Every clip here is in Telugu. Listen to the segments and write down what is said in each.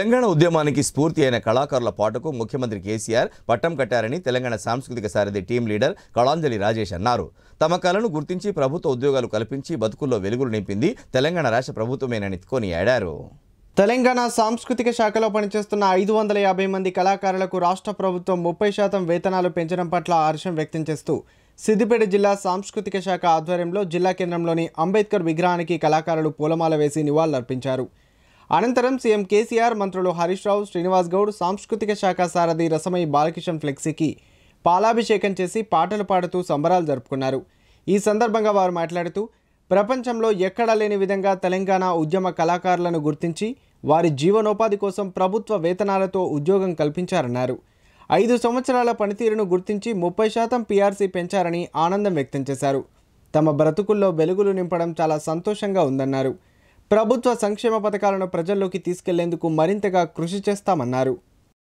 తెలంగాణ ఉద్యమానికి స్ఫూర్తి అయిన కళాకారుల పాటకు ముఖ్యమంత్రి కేసీఆర్ పట్టం కట్టారని తెలంగాణ సాంస్కృతిక సారథి టీం లీడర్ కళాంజలి రాజేష్ అన్నారు తమ కళను గుర్తించి ప్రభుత్వ ఉద్యోగాలు కల్పించి బతుకుల్లో వెలుగులు నింపింది తెలంగాణ రాష్ట్ర ప్రభుత్వమేనని కొనియాడారు తెలంగాణ సాంస్కృతిక శాఖలో పనిచేస్తున్న ఐదు వందల యాభై మంది కళాకారులకు రాష్ట్ర ప్రభుత్వం ముప్పై శాతం వేతనాలు పెంచడం పట్ల హర్షం వ్యక్తం చేస్తూ సిద్దిపేట జిల్లా సాంస్కృతిక శాఖ ఆధ్వర్యంలో జిల్లా కేంద్రంలోని అంబేద్కర్ విగ్రహానికి కళాకారులు పూలమాల వేసి నివాళులర్పించారు అనంతరం సీఎం కేసీఆర్ మంత్రులు హరీష్ రావు శ్రీనివాస్ గౌడ్ సాంస్కృతిక శాఖ సారథి రసమయి బాలకిషన్ ఫ్లెక్సీకి పాలాభిషేకం చేసి పాటలు పాడుతూ సంబరాలు జరుపుకున్నారు ఈ సందర్భంగా వారు మాట్లాడుతూ ప్రపంచంలో ఎక్కడా లేని విధంగా తెలంగాణ ఉద్యమ కళాకారులను గుర్తించి వారి జీవనోపాధి కోసం ప్రభుత్వ వేతనాలతో ఉద్యోగం కల్పించారన్నారు ఐదు సంవత్సరాల పనితీరును గుర్తించి ముప్పై శాతం పీఆర్సీ పెంచారని ఆనందం వ్యక్తం చేశారు తమ బ్రతుకుల్లో వెలుగులు నింపడం చాలా సంతోషంగా ఉందన్నారు ప్రభుత్వ సంక్షేమ పథకాలను ప్రజల్లోకి తీసుకెళ్లేందుకు మరింతగా కృషి చేస్తామన్నారు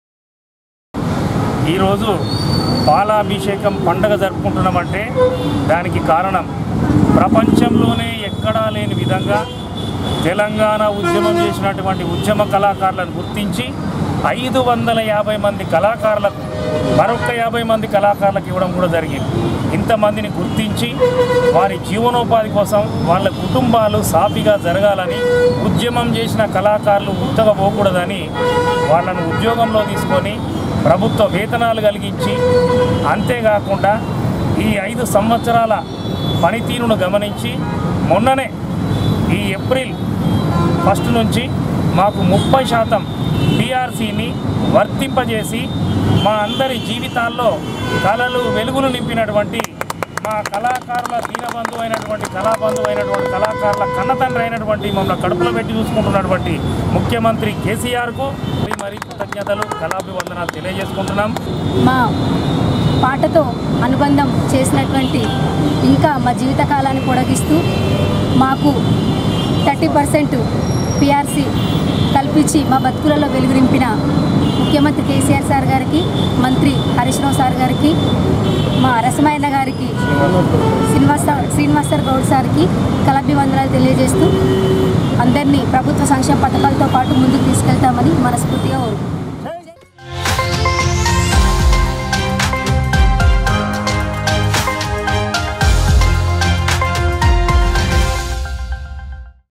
ఈరోజు పాలాభిషేకం పండగ జరుపుకుంటున్నామంటే దానికి కారణం ప్రపంచంలోనే ఎక్కడా లేని విధంగా తెలంగాణ ఉద్యమం చేసినటువంటి ఉద్యమ కళాకారులను గుర్తించి ఐదు వందల యాభై మంది కళాకారులకు మరొక యాభై మంది కళాకారులకు ఇవ్వడం కూడా జరిగింది ఇంతమందిని గుర్తించి వారి జీవనోపాధి కోసం వాళ్ళ కుటుంబాలు సాఫీగా జరగాలని ఉద్యమం చేసిన కళాకారులు ఉత్తగా పోకూడదని వాళ్ళను ఉద్యోగంలో తీసుకొని ప్రభుత్వ వేతనాలు కలిగించి అంతేకాకుండా ఈ ఐదు సంవత్సరాల పనితీరును గమనించి మొన్ననే ఈ ఏప్రిల్ ఫస్ట్ నుంచి మాకు ముప్పై శాతం పిఆర్సీని వర్తింపజేసి మా అందరి జీవితాల్లో కళలు వెలుగులు నింపినటువంటి మా కళాకారుల దీనబంధు అయినటువంటి కళాబంధు అయినటువంటి కళాకారుల కన్నతండ్రి అయినటువంటి మమ్మల్ని కడుపులో పెట్టి చూసుకుంటున్నటువంటి ముఖ్యమంత్రి కేసీఆర్కు మరి మరి కృతజ్ఞతలు కళాభివందనాలు తెలియజేసుకుంటున్నాం మా పాటతో అనుబంధం చేసినటువంటి ఇంకా మా జీవితకాలాన్ని పొడిగిస్తూ మాకు థర్టీ పర్సెంట్ పిఆర్సీ కల్పించి మా బతుకులలో వెలుగు నింపిన ముఖ్యమంత్రి కేసీఆర్ సార్ గారికి మంత్రి హరీష్ రావు సార్ గారికి మా రసమయ్య గారికి శ్రీనివాస శ్రీనివాసర్ గౌడ్ సార్కి కళాభివందనాలు తెలియజేస్తూ అందరినీ ప్రభుత్వ సంక్షేమ పథకాలతో పాటు ముందుకు తీసుకెళ్తామని మనస్ఫూర్తిగా కోరుకుంటున్నాను